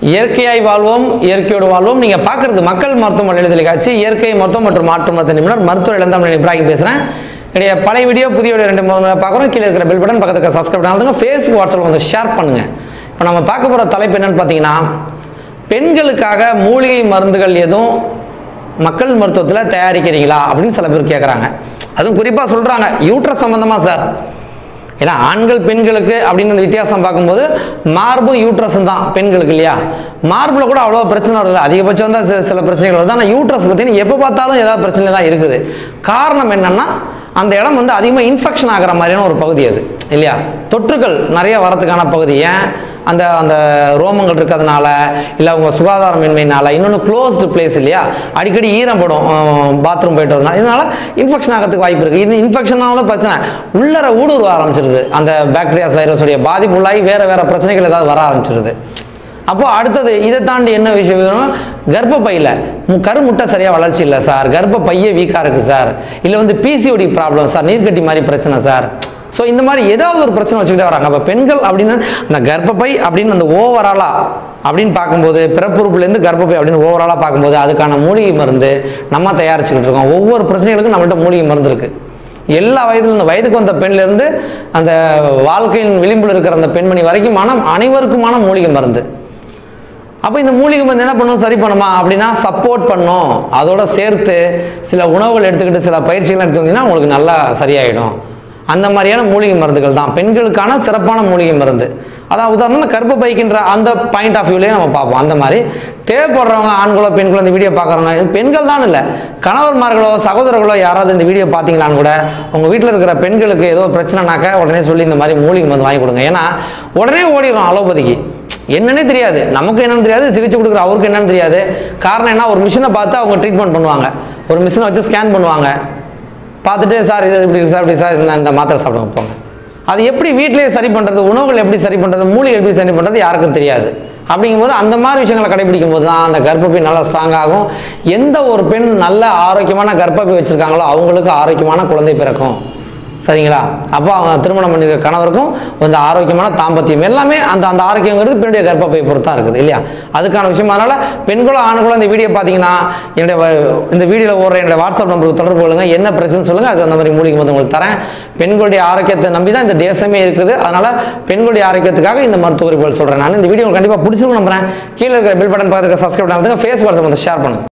இயற்கையாய் வாழ்வோம் இயற்கையோடு வாழ்வோம் நீங்க பார்க்குறது மக்கள் மருத்துவ மொழி தொலைக்காட்சி இயற்கை மருத்துவம் மற்றும் மாற்று மருத்துவ நிபுணர் மருத்துவ இளந்தாமன் இப்ராஹிம் பேசுகிறேன் என்னுடைய பழைய வீடியோ புதிய வீடியோ ரெண்டு மூணு பார்க்குறோம் கீழே இருக்கிற பெல் பட்டன் பக்கத்துக்கு சப்ஸ்கிரைப் பண்ணாதுங்க ஃபேஸ்புக் வாட்ஸ்அப் வந்து ஷேர் பண்ணுங்க இப்போ நம்ம பார்க்க போகிற தலைப்பு என்னன்னு பார்த்தீங்கன்னா பெண்களுக்காக மூலிகை மருந்துகள் எதுவும் மக்கள் மருத்துவத்தில் தயாரிக்கிறீங்களா அப்படின்னு சில பேர் கேட்குறாங்க அதுவும் குறிப்பாக சொல்கிறாங்க யூட்ரஸ் சம்மந்தமாக சார் ஏன்னா ஆண்கள் பெண்களுக்கு அப்படின்னு அந்த வித்தியாசம் பார்க்கும்போது மார்பும் யூட்ரஸும் தான் பெண்களுக்கு இல்லையா மார்பில் கூட அவ்வளோ பிரச்சனை வருது அதிகபட்சம் தான் சில சில பிரச்சனைகள் வருது ஆனால் யூட்ரஸ் பார்த்தீங்கன்னா எப்போ பார்த்தாலும் ஏதாவது பிரச்சனை தான் இருக்குது காரணம் என்னன்னா அந்த இடம் வந்து அதிகமாக இன்ஃபெக்ஷன் ஆகிற மாதிரியான ஒரு பகுதி அது இல்லையா தொற்றுகள் நிறைய வரதுக்கான பகுதி ஏன் அந்த அந்த ரோமங்கள் இருக்கிறதுனால இல்லை அவங்க சுகாதாரமின்மையினால இன்னொன்று க்ளோஸ்டு பிளேஸ் இல்லையா அடிக்கடி ஈரம் படும் பாத்ரூம் போயிட்டு வரதுனால இதனால இன்ஃபெக்ஷன் ஆகிறதுக்கு வாய்ப்பு இருக்குது இது இன்ஃபெக்ஷனாலும் பிரச்சனை உள்ளர ஊடுருவ ஆரம்பிச்சிருது அந்த பாக்டீரியாஸ் வைரஸுடைய பாதிப்பு உள்ளாகி வேறு வேறு பிரச்சனைகள் ஏதாவது வர ஆரம்பிச்சிருது அப்போ அடுத்தது இதை தாண்டி என்ன விஷயம் வேணும் கர்ப்பப்பையில் மு- கருமுட்டை சரியாக வளர்ச்சி இல்லை சார் கர்ப்பப்பையே வீக்காக இருக்குது சார் இல்லை வந்து பிசிஓடி ப்ராப்ளம் சார் நீர்க்கட்டி மாதிரி பிரச்சனை சார் ஸோ இந்த மாதிரி ஏதாவது ஒரு பிரச்சனை வச்சுக்கிட்டே வராங்க அப்போ பெண்கள் அப்படின்னு அந்த கர்ப்பப்பை அப்படின்னு அந்த ஓவராலாக அப்படின்னு பார்க்கும்போது பிறப்புறுப்புலேருந்து கர்ப்பப்பை அப்படின்னு ஓவராலாக பார்க்கும்போது அதுக்கான மூலிகை மருந்து நம்ம தயாரிச்சுக்கிட்டு இருக்கோம் ஒவ்வொரு பிரச்சனைகளுக்கும் நம்மள்ட்ட மூலிகை மருந்து இருக்குது எல்லா வயதிலும் இந்த வயதுக்கு வந்த பெண்ணிலிருந்து அந்த வாழ்க்கையின் விளிம்பில் இருக்கிற அந்த பெண்மணி வரைக்கும் மனம் அனைவருக்குமான மூலிகை மருந்து அப்போ இந்த மூலிகை மருந்து என்ன பண்ணும் சரி பண்ணுமா அப்படின்னா சப்போர்ட் பண்ணும் அதோட சேர்த்து சில உணவுகள் எடுத்துக்கிட்டு சில பயிற்சிகள் எடுத்து வந்தீங்கன்னா உங்களுக்கு நல்லா சரியாயிடும் அந்த மாதிரியான மூலிகை மருந்துகள் தான் பெண்களுக்கான சிறப்பான மூலிகை மருந்து அதான் உதாரணம் கர்ப்பப்பைக்கின்ற அந்த பாயிண்ட் ஆஃப் வியூலேயே நம்ம பார்ப்போம் அந்த மாதிரி தேவைப்படுறவங்க ஆண்களோ பெண்களோ இந்த வீடியோ பார்க்குறவங்க இது பெண்கள் தான் இல்லை கணவன்மார்களோ சகோதரர்களோ யாராவது இந்த வீடியோ பார்த்தீங்களான்னு கூட உங்கள் வீட்டில் இருக்கிற பெண்களுக்கு ஏதோ பிரச்சனைனாக்க உடனே சொல்லி இந்த மாதிரி மூலிகை மருந்து வாங்கி கொடுங்க ஏன்னா உடனே ஓடிடும் அலோபதிக்கு என்னன்னே தெரியாது நமக்கு என்னன்னு தெரியாது சிகிச்சை கொடுக்குற அவருக்கு என்னன்னு தெரியாது காரணம் என்ன ஒரு மிஷினை பார்த்து அவங்க ட்ரீட்மெண்ட் பண்ணுவாங்க ஒரு மிஷினை வச்சு ஸ்கேன் பண்ணுவாங்க பார்த்துட்டு சார் இது இப்படி இருக்கு சார் இப்படி சார் இந்த- இந்த மாத்திரை சாப்பிடுங்க போங்க அது எப்படி வீட்டிலேயே சரி பண்ணுறது உணவுகள் எப்படி சரி பண்ணுறது மூலிகை எப்படி சரி பண்ணுறது யாருக்கும் தெரியாது அப்படிங்கும்போது அந்த மாதிரி விஷயங்களை கடைபிடிக்கும் போது தான் அந்த கர்ப்பப்பை நல்லா ஸ்ட்ராங் ஆகும் எந்த ஒரு பெண் நல்ல ஆரோக்கியமான கர்ப்பப்பை வச்சுருக்காங்களோ அவங்களுக்கு ஆரோக்கியமான குழந்தை பிறக்கும் சரிங்களா அப்போ அவங்க திருமணம் பண்ணிருக்க கணவருக்கும் இந்த ஆரோக்கியமான தாம்பத்தியம் எல்லாமே அந்த அந்த ஆரோக்கியங்கிறது பெண்ணுடைய கர்ப்பப்பை பொறுத்து தான் இருக்குது இல்லையா அதுக்கான விஷயம் அதனால பெண்களோ ஆண்களோ இந்த வீடியோ பார்த்தீங்கன்னா என்னுடைய வ- இந்த வீடியோவில் ஓடுற என்னுடைய வாட்ஸ்அப் நம்பருக்கு தொடர்பு கொள்ளுங்க என்ன பிரச்சனை சொல்லுங்க அதுக்கு அந்த மாதிரி மூலிகை மருந்து உங்களுக்கு தரேன் பெண்களுடைய ஆரோக்கியத்தை நம்பி தான் இந்த தேசமே இருக்குது அதனால பெண்களுடைய ஆரோக்கியத்துக்காக இந்த மருத்துவ குறிப்புகள் சொல்றேன் நான் இந்த வீடியோ உங்களுக்கு கண்டிப்பாக பிடிச்சிருக்கும் நம்புறேன் கீழே இருக்கிற பில் பட்டன் பார்த்துக்க சப்ஸ்கிரைப் பண்ணுங்க ஃபேஸ் வாட்ஸ்அப் வந்து ஷேர் பண்ணுங்க